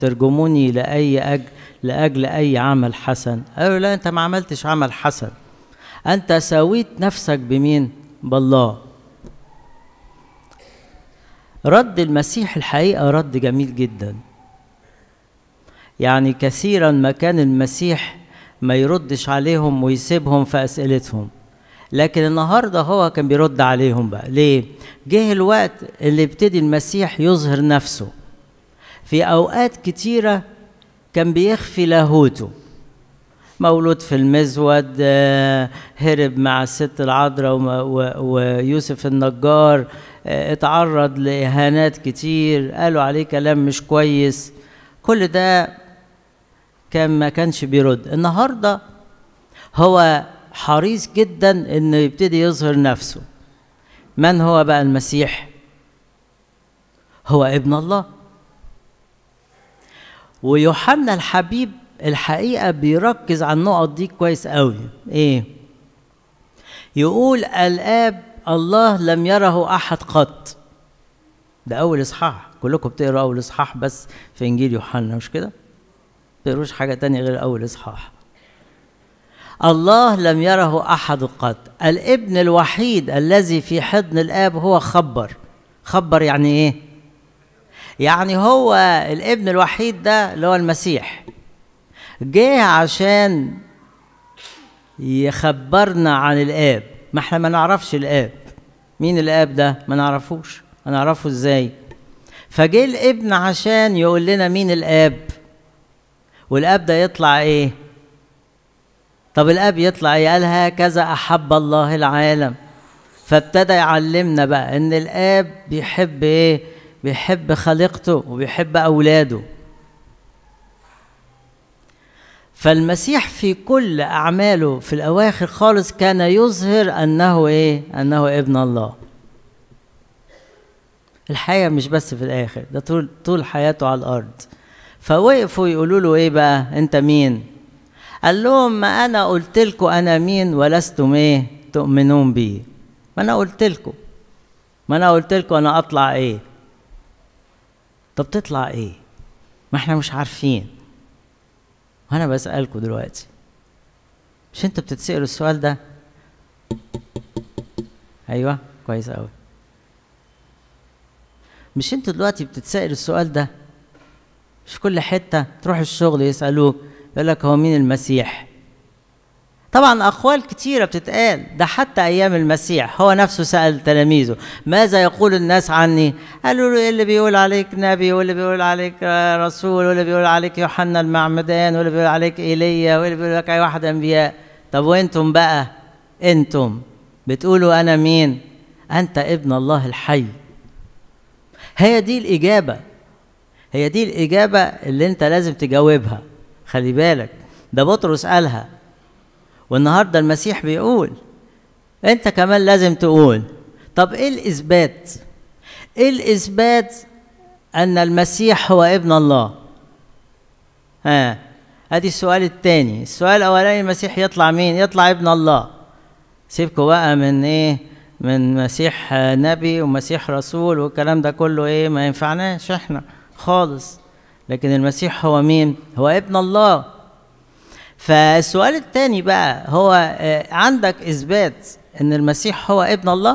ترجموني لأي أجل لأجل أي عمل حسن قالوا لا أنت ما عملتش عمل حسن أنت ساويت نفسك بمين بالله رد المسيح الحقيقة رد جميل جدا يعني كثيرا ما كان المسيح ما يردش عليهم ويسيبهم في أسئلتهم لكن النهاردة هو كان بيرد عليهم بقى ليه؟ جه الوقت اللي ابتدي المسيح يظهر نفسه في أوقات كتيرة كان بيخفي لاهوته مولود في المزود هرب مع الست العذراء ويوسف النجار اتعرض لإهانات كتير قالوا عليه كلام مش كويس كل ده كان ما كانش بيرد النهارده هو حريص جدا انه يبتدي يظهر نفسه من هو بقى المسيح هو ابن الله ويوحنا الحبيب الحقيقه بيركز على النقط دي كويس قوي ايه يقول الاب الله لم يره احد قط ده اول اصحاح كلكم بتقروا اول اصحاح بس في انجيل يوحنا مش كده تقروش حاجه تانية غير اول اصحاح الله لم يره احد قط الابن الوحيد الذي في حضن الاب هو خبر خبر يعني ايه يعني هو الابن الوحيد ده اللي هو المسيح جه عشان يخبرنا عن الاب ما احنا ما نعرفش الاب مين الاب ده ما نعرفوش هنعرفه ازاي فجه الابن عشان يقول لنا مين الاب والاب ده يطلع ايه طب الاب يطلع ايه قال هكذا احب الله العالم فابتدى يعلمنا بقى ان الاب بيحب ايه بيحب خليقته وبيحب اولاده فالمسيح في كل اعماله في الاواخر خالص كان يظهر انه ايه انه ابن الله الحقيقه مش بس في الاخر ده طول طول حياته على الارض فوقفوا يقولوا له ايه بقى انت مين قال لهم ما انا قلت لكم انا مين ولستم ايه تؤمنون بي ما انا قلت لكم ما انا قلت لكم انا اطلع ايه طب تطلع ايه ما احنا مش عارفين وانا بسالكم دلوقتي مش انتوا بتتسالوا السؤال ده ايوه كويس قوي مش انتوا دلوقتي بتتسالوا السؤال ده مش في كل حته تروح الشغل يسالوك يقول لك هو مين المسيح طبعا اقوال كتيره بتتقال ده حتى ايام المسيح هو نفسه سال تلاميذه ماذا يقول الناس عني قالوا له اللي بيقول عليك نبي واللي بيقول عليك رسول واللي بيقول عليك يوحنا المعمدان واللي بيقول عليك ايليا واللي بيقول لك اي واحد انبياء طب وانتم بقى انتم بتقولوا انا مين انت ابن الله الحي هي دي الاجابه هي دي الاجابه اللي انت لازم تجاوبها خلي بالك ده بطرس قالها والنهارده المسيح بيقول انت كمان لازم تقول طب ايه الاثبات ايه الاثبات ان المسيح هو ابن الله ها ادي السؤال الثاني السؤال الاولاني المسيح يطلع مين يطلع ابن الله سيبكوا بقى من ايه من مسيح نبي ومسيح رسول والكلام ده كله ايه ما ينفعناش احنا خالص لكن المسيح هو مين هو ابن الله فالسؤال الثاني بقى هو عندك اثبات ان المسيح هو ابن الله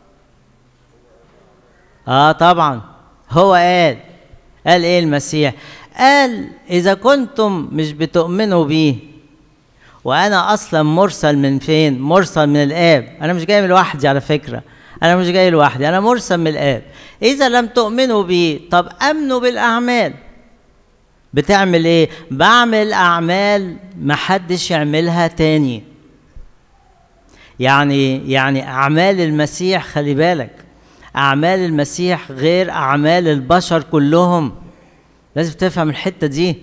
اه طبعا هو قال قال ايه المسيح قال اذا كنتم مش بتؤمنوا بيه وانا اصلا مرسل من فين مرسل من الاب انا مش جاي لوحدي على فكره انا مش جاي لوحدي انا مرسل من الاب اذا لم تؤمنوا بيه طب امنوا بالاعمال بتعمل ايه بعمل اعمال محدش يعملها تاني يعني يعني اعمال المسيح خلي بالك اعمال المسيح غير اعمال البشر كلهم لازم تفهم الحته دي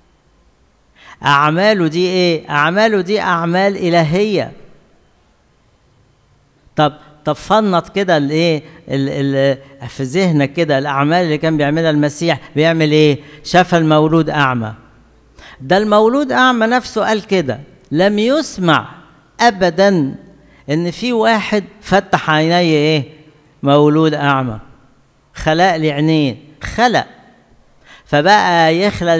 اعماله دي ايه اعماله دي اعمال الهيه طب طب فنط كده الايه في ذهنك كده الاعمال اللي كان بيعملها المسيح بيعمل ايه شاف المولود اعمى ده المولود اعمى نفسه قال كده لم يسمع ابدا ان في واحد فتح عيني ايه مولود اعمى خلق لي عينين خلق فبقى يخلى